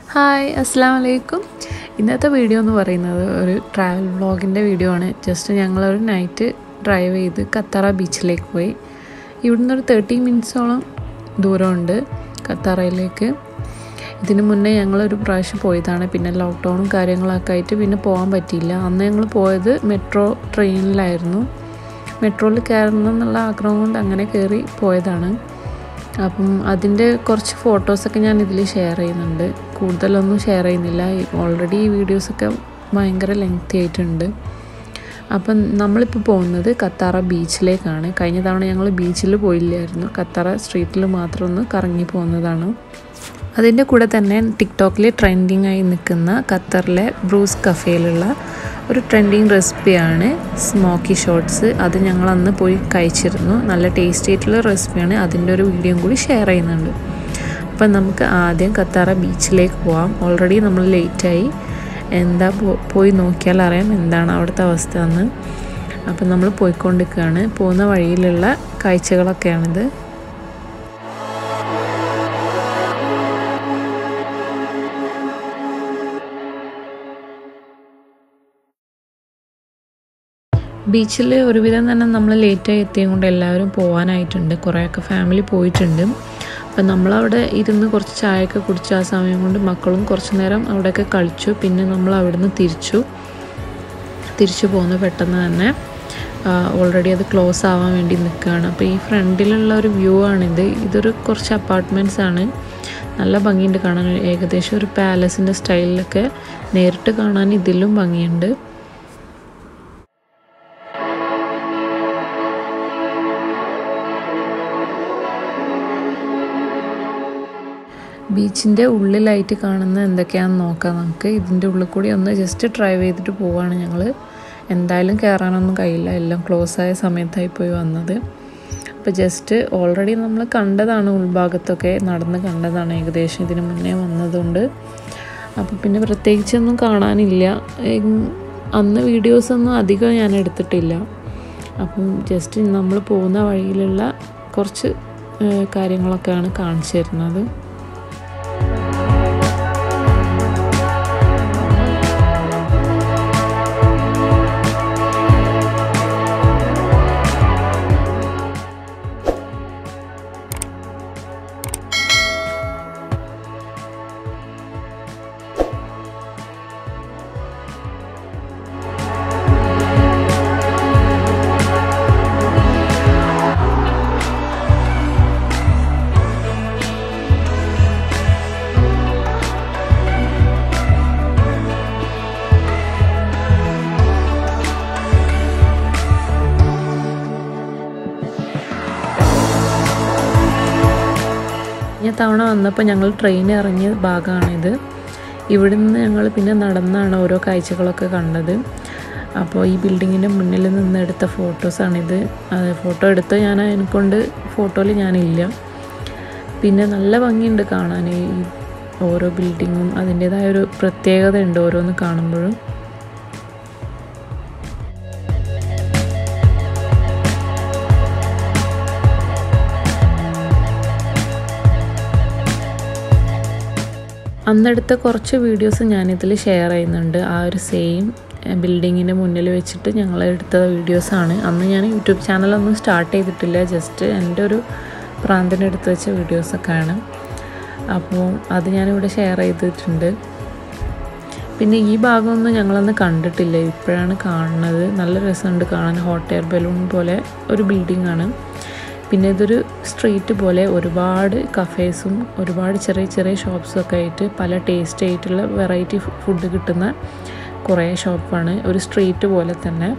hi അസ്സാം വലൈക്കും ഇന്നത്തെ വീഡിയോ എന്ന് പറയുന്നത് ഒരു ട്രാവൽ വ്ളോഗിൻ്റെ വീഡിയോ ആണ് ജസ്റ്റ് ഞങ്ങളൊരു നൈറ്റ് ഡ്രൈവ് ചെയ്ത് കത്തറ ബീച്ചിലേക്ക് പോയി ഇവിടുന്ന് ഒരു തേർട്ടി മിനിറ്റ്സോളം ദൂരമുണ്ട് കത്തറയിലേക്ക് ഇതിനു മുന്നേ ഞങ്ങളൊരു പ്രാവശ്യം പോയതാണ് പിന്നെ ലോക്ക്ഡൗണും കാര്യങ്ങളൊക്കെ ആയിട്ട് പിന്നെ പോകാൻ പറ്റിയില്ല അന്ന് ഞങ്ങൾ പോയത് മെട്രോ ട്രെയിനിലായിരുന്നു മെട്രോയിൽ കയറണം എന്നുള്ള ആഗ്രഹം കൊണ്ട് അങ്ങനെ കയറി പോയതാണ് അപ്പം അതിൻ്റെ കുറച്ച് ഫോട്ടോസൊക്കെ ഞാൻ ഇതിൽ ഷെയർ ചെയ്യുന്നുണ്ട് കൂടുതലൊന്നും ഷെയർ ചെയ്യുന്നില്ല ഓൾറെഡി ഈ വീഡിയോസൊക്കെ ഭയങ്കര ലെങ്തി ആയിട്ടുണ്ട് അപ്പം നമ്മളിപ്പോൾ പോകുന്നത് കത്താറ ബീച്ചിലേക്കാണ് കഴിഞ്ഞ തവണ ഞങ്ങൾ ബീച്ചിൽ പോയില്ലായിരുന്നു കത്താറ സ്ട്രീറ്റിൽ മാത്രം ഒന്ന് കറങ്ങി പോകുന്നതാണ് അതിൻ്റെ കൂടെ തന്നെ ടിക്ടോക്കിൽ ട്രെൻഡിങ് ആയി നിൽക്കുന്ന ഖത്തറിലെ ബ്രൂസ് കഫേയിലുള്ള ഒരു ട്രെൻഡിങ് റെസിപ്പിയാണ് സ്മോക്കി ഷോട്ട്സ് അത് ഞങ്ങൾ അന്ന് പോയി കഴിച്ചിരുന്നു നല്ല ടേസ്റ്റി ആയിട്ടുള്ള റെസിപ്പിയാണ് അതിൻ്റെ ഒരു വീഡിയോയും കൂടി ഷെയർ ചെയ്യുന്നുണ്ട് അപ്പം നമുക്ക് ആദ്യം കത്താറ ബീച്ചിലേക്ക് പോവാം ഓൾറെഡി നമ്മൾ ലേറ്റായി എന്താ പോയി നോക്കിയാൽ അറിയാം എന്താണ് അവിടുത്തെ അവസ്ഥ എന്ന് അപ്പം നമ്മൾ പോയിക്കൊണ്ടിരിക്കുകയാണ് പോകുന്ന വഴിയിലുള്ള കാഴ്ചകളൊക്കെയാണിത് ബീച്ചിൽ ഒരുവിധം തന്നെ നമ്മൾ ലേറ്റായി എത്തിയത് കൊണ്ട് എല്ലാവരും പോകാനായിട്ടുണ്ട് കുറേയൊക്കെ ഫാമിലി പോയിട്ടുണ്ട് അപ്പം നമ്മളവിടെ ഇരുന്ന് കുറച്ച് ചായയൊക്കെ കുടിച്ച ആ സമയം കൊണ്ട് മക്കളും കുറച്ച് നേരം അവിടെയൊക്കെ കളിച്ചു പിന്നെ നമ്മൾ അവിടുന്ന് തിരിച്ചു തിരിച്ചു പോന്നു പെട്ടെന്ന് തന്നെ ഓൾറെഡി അത് ക്ലോസ് ആവാൻ വേണ്ടി നിൽക്കുകയാണ് അപ്പോൾ ഈ ഫ്രണ്ടിലുള്ള ഒരു വ്യൂ ആണിത് ഇതൊരു കുറച്ച് അപ്പാർട്ട്മെൻറ്റ്സ് ആണ് നല്ല ഭംഗിയുണ്ട് കാണാൻ ഏകദേശം ഒരു പാലസിൻ്റെ സ്റ്റൈലിലൊക്കെ നേരിട്ട് കാണാൻ ഇതിലും ഭംഗിയുണ്ട് ബീച്ചിൻ്റെ ഉള്ളിലായിട്ട് കാണുന്ന എന്തൊക്കെയാണെന്ന് നോക്കാം നമുക്ക് ഇതിൻ്റെ ഉള്ളിൽ കൂടി ഒന്ന് ജസ്റ്റ് ഡ്രൈവ് ചെയ്തിട്ട് പോവാണ് ഞങ്ങൾ എന്തായാലും കയറാനൊന്നും കഴിയില്ല എല്ലാം ക്ലോസ് ആയ സമയത്തായി പോയി വന്നത് അപ്പോൾ ജസ്റ്റ് ഓൾറെഡി നമ്മൾ കണ്ടതാണ് ഉൾഭാഗത്തൊക്കെ നടന്ന് കണ്ടതാണ് ഏകദേശം ഇതിന് മുന്നേ വന്നതുകൊണ്ട് അപ്പോൾ പിന്നെ പ്രത്യേകിച്ചൊന്നും കാണാനില്ല അന്ന് വീഡിയോസൊന്നും അധികം ഞാൻ എടുത്തിട്ടില്ല അപ്പം ജസ്റ്റ് നമ്മൾ പോകുന്ന വഴിയിലുള്ള കുറച്ച് കാര്യങ്ങളൊക്കെയാണ് കാണിച്ചു തരുന്നത് കഴിഞ്ഞ തവണ വന്നപ്പോൾ ഞങ്ങൾ ട്രെയിൻ ഇറങ്ങിയ ഭാഗമാണിത് ഇവിടുന്ന് ഞങ്ങൾ പിന്നെ നടന്നാണ് ഓരോ കാഴ്ചകളൊക്കെ കണ്ടത് അപ്പോൾ ഈ ബിൽഡിങ്ങിൻ്റെ മുന്നിൽ നിന്ന് എടുത്ത ഫോട്ടോസാണിത് ഫോട്ടോ എടുത്ത് ഞാൻ അതിനെക്കൊണ്ട് ഫോട്ടോയിൽ ഞാനില്ല പിന്നെ നല്ല ഭംഗിയുണ്ട് കാണാൻ ഈ ഓരോ ബിൽഡിങ്ങും അതിൻ്റേതായ ഒരു പ്രത്യേകത ഉണ്ട് ഓരോന്ന് കാണുമ്പോഴും അന്നെടുത്ത കുറച്ച് വീഡിയോസ് ഞാനിതിൽ ഷെയർ ചെയ്യുന്നുണ്ട് ആ ഒരു സെയിം ബിൽഡിങ്ങിൻ്റെ മുന്നിൽ വെച്ചിട്ട് ഞങ്ങൾ എടുത്ത വീഡിയോസാണ് അന്ന് ഞാൻ യൂട്യൂബ് ചാനലൊന്നും സ്റ്റാർട്ട് ചെയ്തിട്ടില്ല ജസ്റ്റ് എൻ്റെ ഒരു പ്രാന്തിനെടുത്ത് വെച്ച വീഡിയോസൊക്കെയാണ് അപ്പോൾ അത് ഞാനിവിടെ ഷെയർ ചെയ്തിട്ടുണ്ട് പിന്നെ ഈ ഭാഗമൊന്നും ഞങ്ങളന്ന് കണ്ടിട്ടില്ല ഇപ്പോഴാണ് കാണുന്നത് നല്ല രസമുണ്ട് കാണാൻ ഹോട്ട് എയർ ബലൂൺ പോലെ ഒരു ബിൽഡിംഗ് ആണ് പിന്നെ ഇതൊരു സ്ട്രീറ്റ് പോലെ ഒരുപാട് കഫേസും ഒരുപാട് ചെറിയ ചെറിയ ഷോപ്സും ഒക്കെ ആയിട്ട് പല ടേസ്റ്റ് ആയിട്ടുള്ള വെറൈറ്റി ഫുഡ് കിട്ടുന്ന കുറേ ഷോപ്പാണ് ഒരു സ്ട്രീറ്റ് പോലെ തന്നെ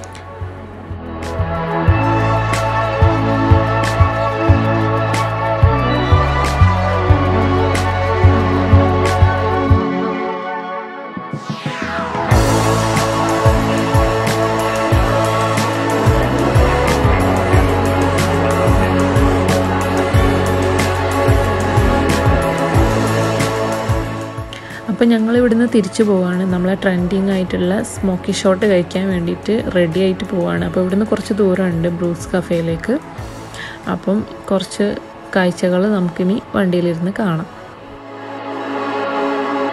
അപ്പോൾ ഞങ്ങൾ ഇവിടുന്ന് തിരിച്ചു പോവാണ് നമ്മളെ ട്രെൻഡിങ് ആയിട്ടുള്ള സ്മോക്കി ഷോട്ട് കഴിക്കാൻ വേണ്ടിയിട്ട് റെഡി ആയിട്ട് പോവാണ് അപ്പോൾ ഇവിടുന്ന് കുറച്ച് ദൂരമുണ്ട് ബ്രൂസ് കഫേയിലേക്ക് അപ്പം കുറച്ച് കാഴ്ചകൾ നമുക്കിനി വണ്ടിയിലിരുന്ന് കാണാം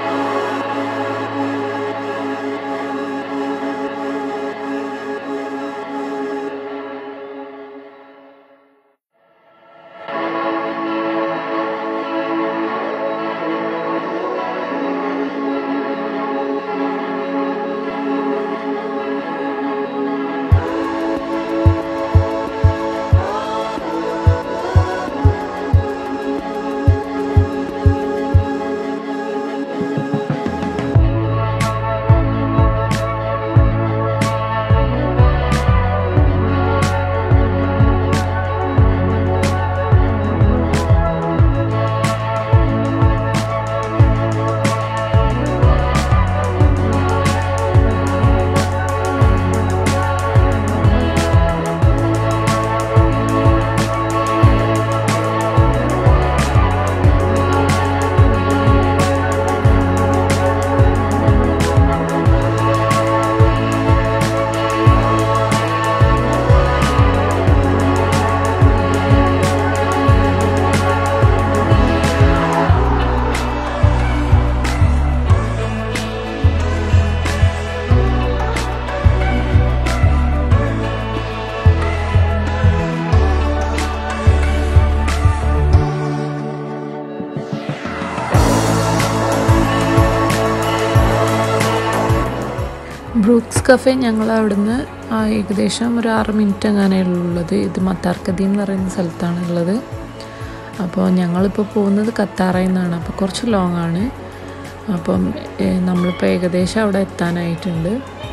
ബ്രൂക്സ് കഫേ ഞങ്ങൾ അവിടുന്ന് ആ ഏകദേശം ഒരു ആറ് മിനിറ്റ് അങ്ങനെ ഉള്ളത് ഇത് മത്താർക്കതി എന്ന് പറയുന്ന സ്ഥലത്താണ് ഉള്ളത് അപ്പോൾ ഞങ്ങളിപ്പോൾ പോകുന്നത് കത്താറയിൽ നിന്നാണ് അപ്പോൾ കുറച്ച് ലോങ് ആണ് അപ്പം ഏഹ്, നമ്മളിപ്പോൾ ഏകദേശം അവിടെ എത്താനായിട്ടുണ്ട്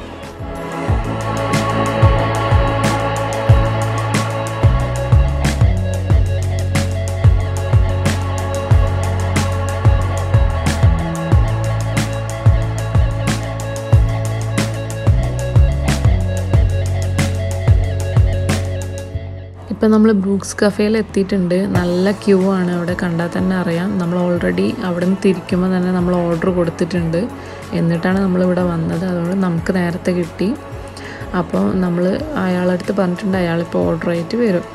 ഇപ്പം നമ്മൾ ബ്രൂക്സ് കഫേയിൽ എത്തിയിട്ടുണ്ട് നല്ല ക്യൂ ആണ് അവിടെ കണ്ടാൽ തന്നെ അറിയാം നമ്മൾ ഓൾറെഡി അവിടെ നിന്ന് തിരിക്കുമ്പോൾ തന്നെ നമ്മൾ ഓർഡർ കൊടുത്തിട്ടുണ്ട് എന്നിട്ടാണ് നമ്മളിവിടെ വന്നത് അതുകൊണ്ട് നമുക്ക് നേരത്തെ കിട്ടി അപ്പോൾ നമ്മൾ അയാളടുത്ത് പറഞ്ഞിട്ടുണ്ട് അയാളിപ്പോൾ ഓർഡർ ആയിട്ട് വരും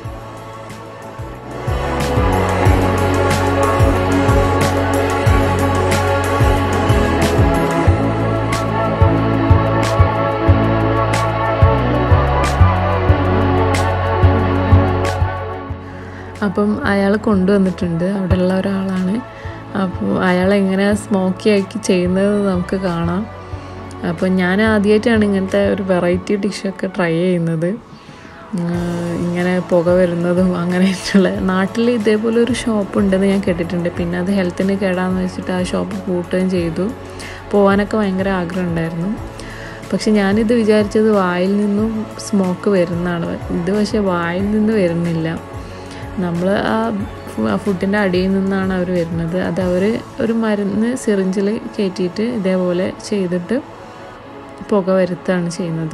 അപ്പം അയാൾ കൊണ്ടുവന്നിട്ടുണ്ട് അവിടെയുള്ള ഒരാളാണ് അപ്പോൾ അയാൾ എങ്ങനെ സ്മോക്കി ആക്കി ചെയ്യുന്നത് നമുക്ക് കാണാം അപ്പോൾ ഞാൻ ആദ്യമായിട്ടാണ് ഇങ്ങനത്തെ ഒരു വെറൈറ്റി ഡിഷൊക്കെ ട്രൈ ചെയ്യുന്നത് ആഹ് ഇങ്ങനെ പുക വരുന്നതും അങ്ങനെയായിട്ടുള്ള നാട്ടിൽ ഇതേപോലെ ഒരു ഷോപ്പ് ഉണ്ടെന്ന് ഞാൻ കേട്ടിട്ടുണ്ട് പിന്നെ അത് ഹെൽത്തിന് കേടാന്ന് വെച്ചിട്ട് ആ ഷോപ്പ് പൂട്ടുകയും ചെയ്തു പോകാനൊക്കെ ഭയങ്കര ആഗ്രഹം ഉണ്ടായിരുന്നു പക്ഷെ ഞാനിത് വിചാരിച്ചത് വായിൽ നിന്നും സ്മോക്ക് വരുന്നതാണ് ഇത് പക്ഷേ വായിൽ നിന്ന് വരുന്നില്ല നമ്മൾ ആ ഫുഡിൻ്റെ അടിയിൽ നിന്നാണ് അവർ വരുന്നത് അത് അവർ ഒരു മരുന്ന് സിറിഞ്ചിൽ കയറ്റിയിട്ട് ഇതേപോലെ ചെയ്തിട്ട് പുക വരുത്താണ് ചെയ്യുന്നത്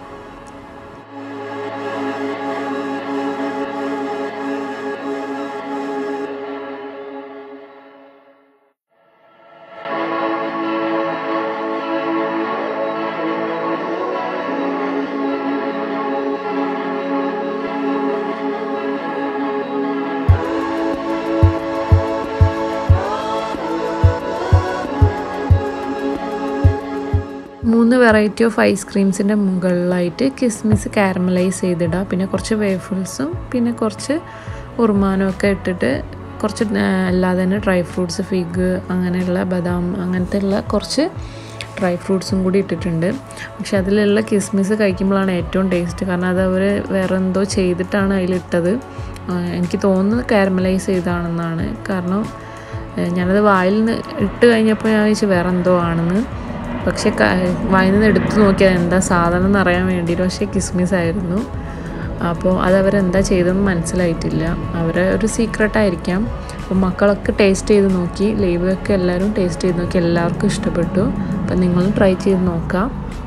മൂന്ന് വെറൈറ്റി ഓഫ് ഐസ്ക്രീംസിൻ്റെ മുകളിലായിട്ട് കിസ്മിസ് കാരമലൈസ് ചെയ്തിടുക പിന്നെ കുറച്ച് വേഫിൾസും പിന്നെ കുറച്ച് ഉറുമാനും ഒക്കെ ഇട്ടിട്ട് കുറച്ച് ആ, അല്ലാതെ തന്നെ ഡ്രൈ ഫ്രൂട്ട്സ് ഫിഗ് അങ്ങനെയുള്ള ബദാം അങ്ങനത്തെ ഉള്ള കുറച്ച് ഡ്രൈ ഫ്രൂട്ട്സും കൂടി ഇട്ടിട്ടുണ്ട് പക്ഷെ അതിലുള്ള കിസ്മിസ് കഴിക്കുമ്പോഴാണ് ഏറ്റവും ടേസ്റ്റ് കാരണം അത് അവർ വേറെ എന്തോ ചെയ്തിട്ടാണ് അതിലിട്ടത് ആ, എനിക്ക് തോന്നുന്നത് കാരമലൈസ് ചെയ്താണെന്നാണ് കാരണം ഏ, ഞാനത് വായിൽ നിന്ന് ഇട്ട് കഴിഞ്ഞപ്പോൾ ഞാൻ വിചാരിച്ചു വേറെ എന്തോ ആണെന്ന് പക്ഷെ ക- വായിൽ നിന്ന് എടുത്തു നോക്കിയത് എന്താ സാധനം എന്ന് അറിയാൻ വേണ്ടിയിട്ട് പക്ഷേ കിസ്മിസ് ആയിരുന്നു അപ്പോൾ അത് അവരെന്താ ചെയ്തതെന്ന് മനസ്സിലായിട്ടില്ല അവരെ ഒരു സീക്രട്ടായിരിക്കാം അപ്പോൾ മക്കളൊക്കെ ടേസ്റ്റ് ചെയ്ത് നോക്കി ലൈവൊക്കെ എല്ലാവരും ടേസ്റ്റ് ചെയ്ത് നോക്കി എല്ലാവർക്കും ഇഷ്ടപ്പെട്ടു അപ്പം നിങ്ങളും ട്രൈ ചെയ്ത് നോക്കാം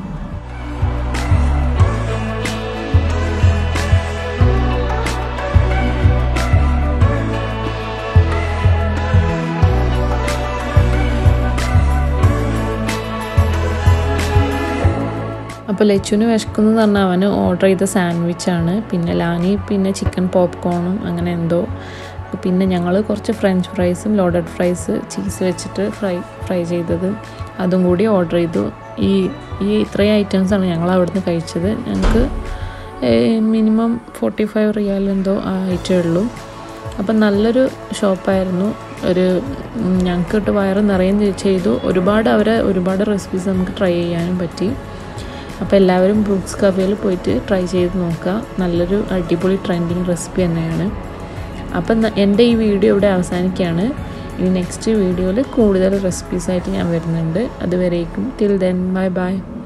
അപ്പോൾ ലച്ചുവിന് വിശക്കുമെന്ന് പറഞ്ഞാൽ അവന് ഓർഡർ ചെയ്ത സാൻഡ്വിച്ചാണ് പിന്നെ ലാനി പിന്നെ ചിക്കൻ പോപ്കോണും അങ്ങനെ എന്തോ പിന്നെ ഞങ്ങൾ കുറച്ച് ഫ്രഞ്ച് ഫ്രൈസും ലോഡഡ് ഫ്രൈസ് ചീസ് വെച്ചിട്ട് ഫ്രൈ ഫ്രൈ ചെയ്തത് അതും കൂടി ഓർഡർ ചെയ്തു ഈ ഈ ഇത്രയും ഐറ്റംസാണ് ഞങ്ങൾ അവിടുന്ന് കഴിച്ചത് ഞങ്ങൾക്ക് മിനിമം ഫോർട്ടി ഫൈവ് റിയാൽ എന്തോ ആയിട്ടേ ഉള്ളൂ അപ്പം നല്ലൊരു ഷോപ്പായിരുന്നു ഒരു ഉം, ഞങ്ങൾക്ക് ഇട്ട് വയറ് നിറയും ചെയ്തു ഒരുപാട് അവരെ ഒരുപാട് റെസിപ്പീസ് നമുക്ക് ട്രൈ ചെയ്യാനും പറ്റി അപ്പോൾ എല്ലാവരും ബ്രൂക്സ് കഫേയിൽ പോയിട്ട് ട്രൈ ചെയ്ത് നോക്കുക നല്ലൊരു അടിപൊളി ട്രെൻഡിങ് റെസിപ്പി തന്നെയാണ് അപ്പം ന- എൻ്റെ ഈ വീഡിയോ ഇവിടെ അവസാനിക്കുകയാണ് ഇനി നെക്സ്റ്റ് വീഡിയോയിൽ കൂടുതൽ റെസിപ്പീസായിട്ട് ഞാൻ വരുന്നുണ്ട് അതുവരേക്കും ടിൽ ദെൻ ബൈ ബൈ